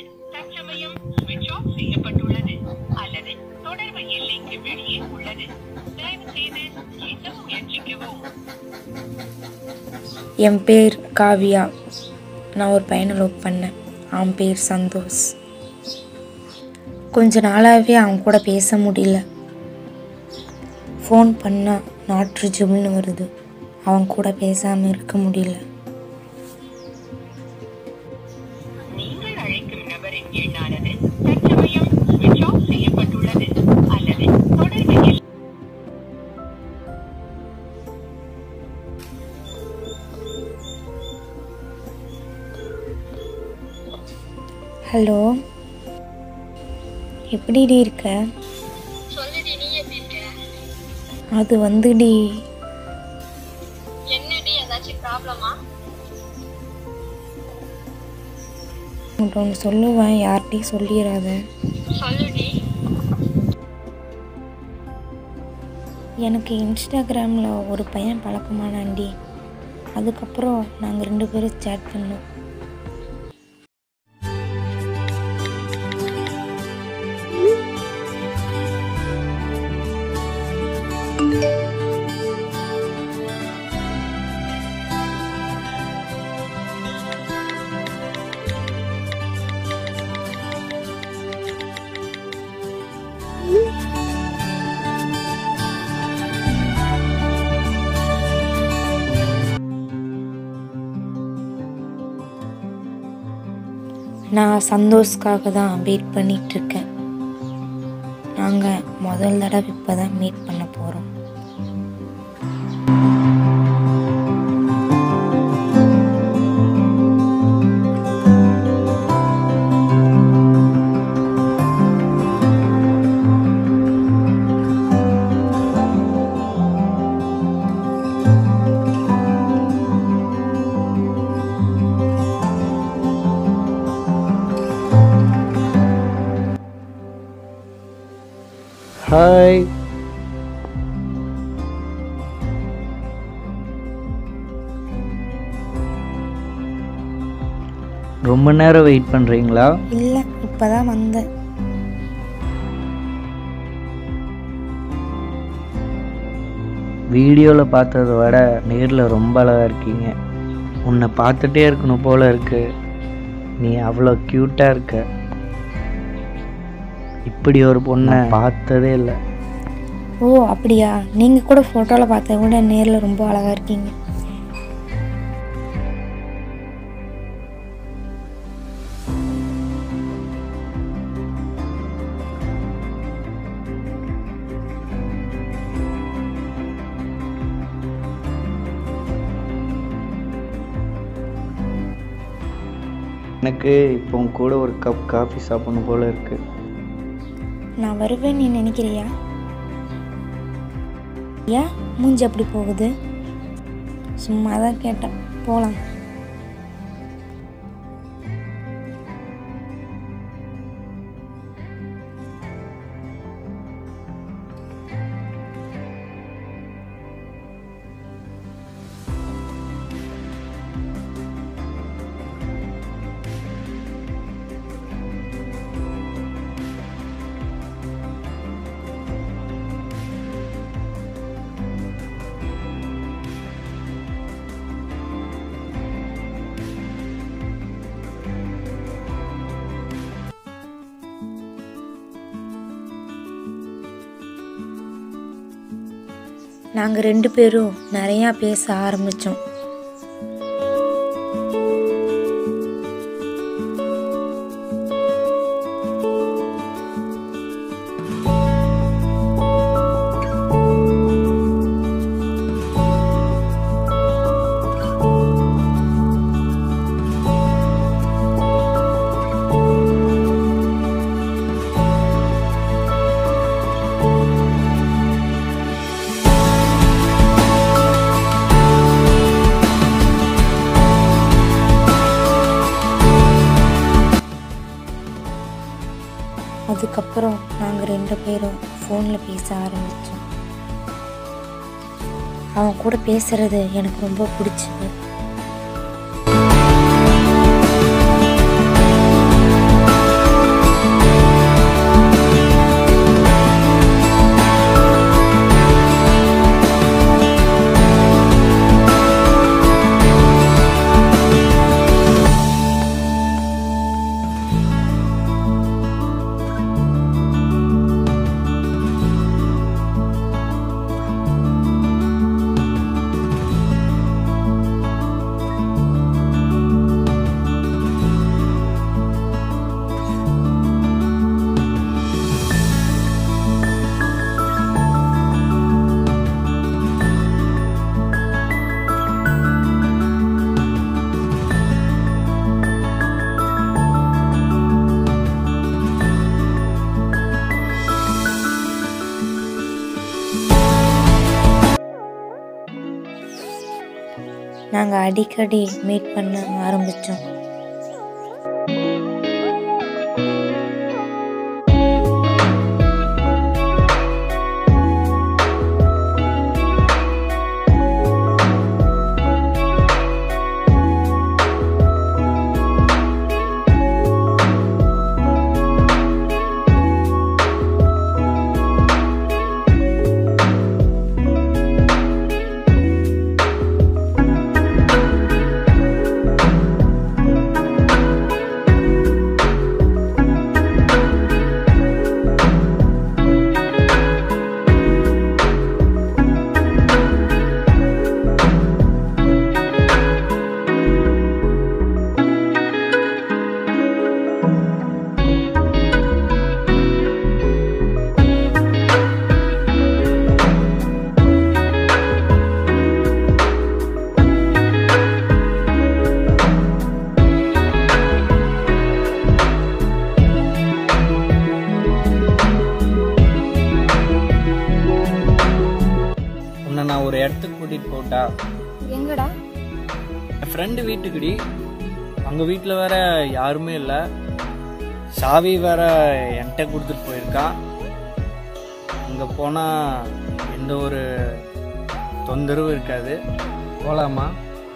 தற்சமயம் ஸ்விட்ச் ஆஃப் செய்யப்பட்டுள்ளது அல்லது தொடர்பு எல்லைக்கு வெளியே உள்ளது தயவு செய்து மீண்டும் முயற்சிக்கவும் என் பேர் காவியா நான் ஒரு பையனை லவ் பண்ணேன் அவன் பேர் சந்தோஷ் கொஞ்ச நாளாகவே அவன் கூட பேச முடியல ஃபோன் பண்ணால் நாட் ரிஜபிள்னு வருது அவன் கூட பேசாமல் இருக்க முடியல நீங்கள் அழைக்கும் நபரின் எண்ணானது தற்சமயம் ஸ்விட்ச் ஆஃப் செய்யப்பட்டுள்ளது அல்லது தொடர்பு எல்லை ஹலோ எப்படிடி இருக்க சொல்லுடி நீ எப்படி இருக்க அது வந்துடி என்னடி ஏதாச்சும் ப்ராப்ளமா உன்கிட்ட ஒன்று சொல்லுவேன் யார்கிட்டையும் சொல்லிடாத சொல்லுடி எனக்கு இன்ஸ்டாகிராமில் ஒரு பையன் பழக்கமானாண்டி அதுக்கப்புறம் நாங்கள் ரெண்டு பேரும் சேட் பண்ணோம் நான் சந்தோஷ்காக தான் வெயிட் பண்ணிட்டு இருக்கேன் நாங்கள் முதல் தடவை இப்போ தான் மீட் பண்ண போகிறோம் ஹாய் ரொம்ப நேரம் வெயிட் பண்ணுறீங்களா இல்லை இப்போ தான் வந்தேன் வீடியோவில் பார்த்ததை விட நேரில் ரொம்ப அழகாக இருக்கீங்க உன்னை பார்த்துட்டே இருக்கணும் போல இருக்கு நீ அவ்வளோ க்யூட்டாக இருக்க இப்படி ஒரு பொண்ணை பார்த்ததே இல்லை ஓ அப்படியா நீங்கள் கூட ஃபோட்டோவில் பார்த்த விட நேரில் ரொம்ப அழகாக இருக்கீங்க எனக்கு இப்போ உன் கூட ஒரு கப் காஃபி சாப்பிடணும் போல இருக்கு நான் வருவேன் நீ நினைக்கிறியா ஏன் மூஞ்சி அப்படி போகுது சும்மா தான் கேட்டேன் போகலாம் நாங்கள் ரெண்டு பேரும் நிறையா பேச ஆரம்பித்தோம் அதுக்கப்புறம் நாங்கள் ரெண்டு பேரும் ஃபோனில் பேச ஆரம்பித்தோம் அவன் கூட பேசுறது எனக்கு ரொம்ப பிடிச்சது நாங்கள் அடிக்கடி மீட் பண்ண ஆரம்பித்தோம் உன்னை நான் ஒரு இடத்துக்கு கூட்டிகிட்டு போட்டா எங்கடா என் ஃப்ரெண்டு வீட்டுக்குடி அங்கே வீட்டில் வேற யாருமே இல்லை சாவி வேற என்கிட்ட கொடுத்துட்டு போயிருக்கான் அங்கே போனால் எந்த ஒரு தொந்தரவும் இருக்காது போகலாமா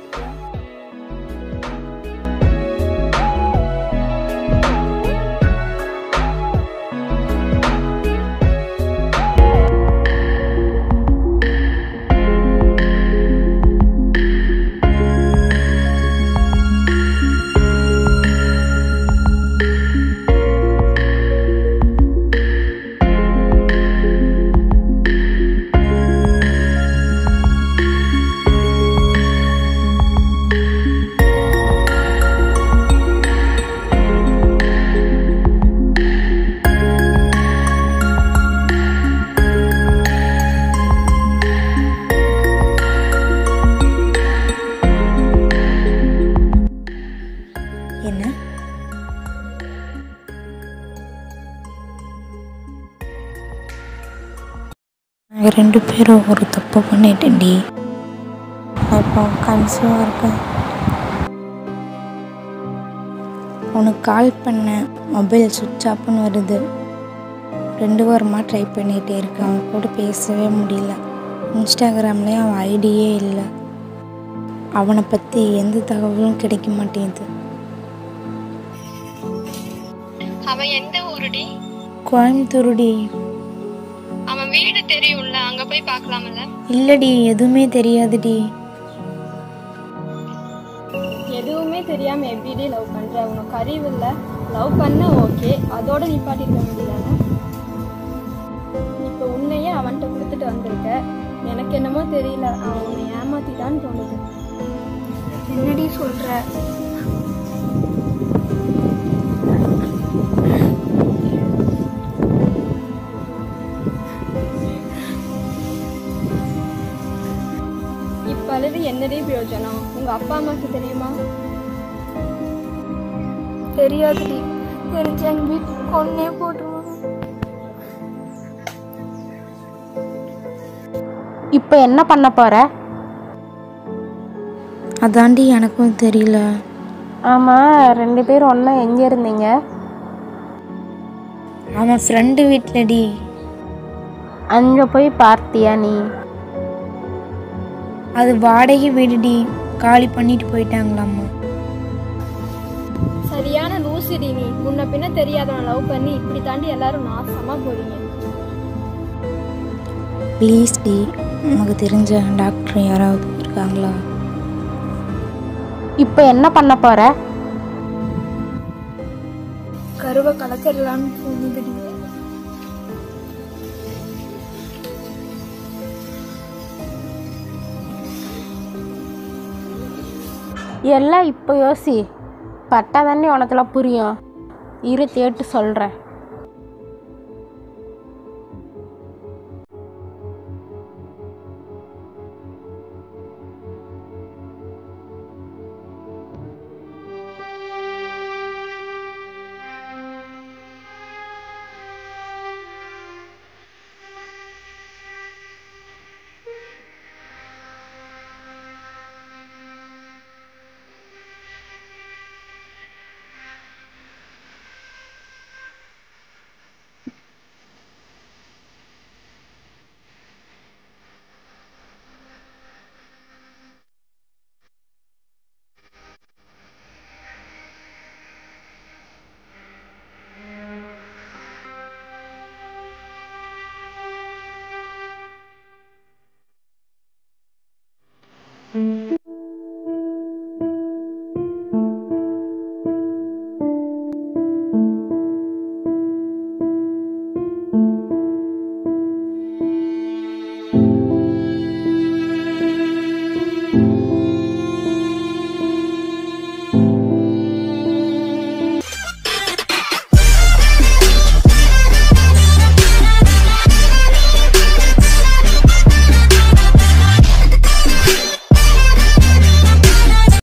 என்ன நாங்கள் ரெண்டு பேரும் ஒரு தப்பு பண்ணிட்டேன்டி இப்போ கன்சியூவாக இருக்கேன் உனக்கு கால் பண்ணேன் மொபைல் சுவிட்ச் ஆஃப்னு வருது ரெண்டு வாரமாக ட்ரை பண்ணிகிட்டே இருக்கேன் அவன் கூட பேசவே முடியல இன்ஸ்டாகிராம்லேயும் அவன் ஐடியே இல்லை அவனை பற்றி எந்த தகவலும் கிடைக்க மாட்டேங்குது அவன் எந்த ஊருடி கோயம்புத்தூருடி அவன் வீடு தெரியும்ல அங்க போய் பார்க்கலாம்ல இல்லடி எதுவுமே தெரியாதுடி எதுவுமே தெரியாம எப்படிடி லவ் பண்ற உனக்கு அறிவு இல்ல லவ் பண்ண ஓகே அதோட நிப்பாட்டிருக்க வேண்டியதானே இப்போ உன்னையே அவன்கிட்ட கொடுத்துட்டு வந்திருக்க எனக்கு என்னமோ தெரியல அவன் உன்னை ஏமாத்திட்டான்னு தோணுது என்னடி சொல்ற இப்ப அழுது என்னடி பிரயோஜனம் உங்க அப்பா அம்மாக்கு தெரியுமா தெரியாதுடி தெரிஞ்சு எங்க வீட்டுக்கு கொன்னே போட்டுருவாங்க இப்போ என்ன பண்ண போற அதாண்டி எனக்கும் தெரியல ஆமாம் ரெண்டு பேரும் ஒன்றா எங்கே இருந்தீங்க அவன் ஃப்ரெண்டு வீட்டிலடி அங்கே போய் பார்த்தியா நீ அது வாடகை வீடுடி காலி பண்ணிட்டு போயிட்டாங்களாம்மா சரியான லூசிடி நீ முன்ன பின்ன தெரியாதவன் லவ் பண்ணி இப்படி தாண்டி எல்லாரும் நாசமா போறீங்க ப்ளீஸ் டி உனக்கு தெரிஞ்ச டாக்டர் யாராவது இருக்காங்களா இப்போ என்ன பண்ண போற கருவை கலச்சிடலான்னு தோணுதுடி எல்லாம் இப்போ யோசி பட்டா தானே உனக்கெல்லாம் புரியும் இரு கேட்டு சொல்கிறேன்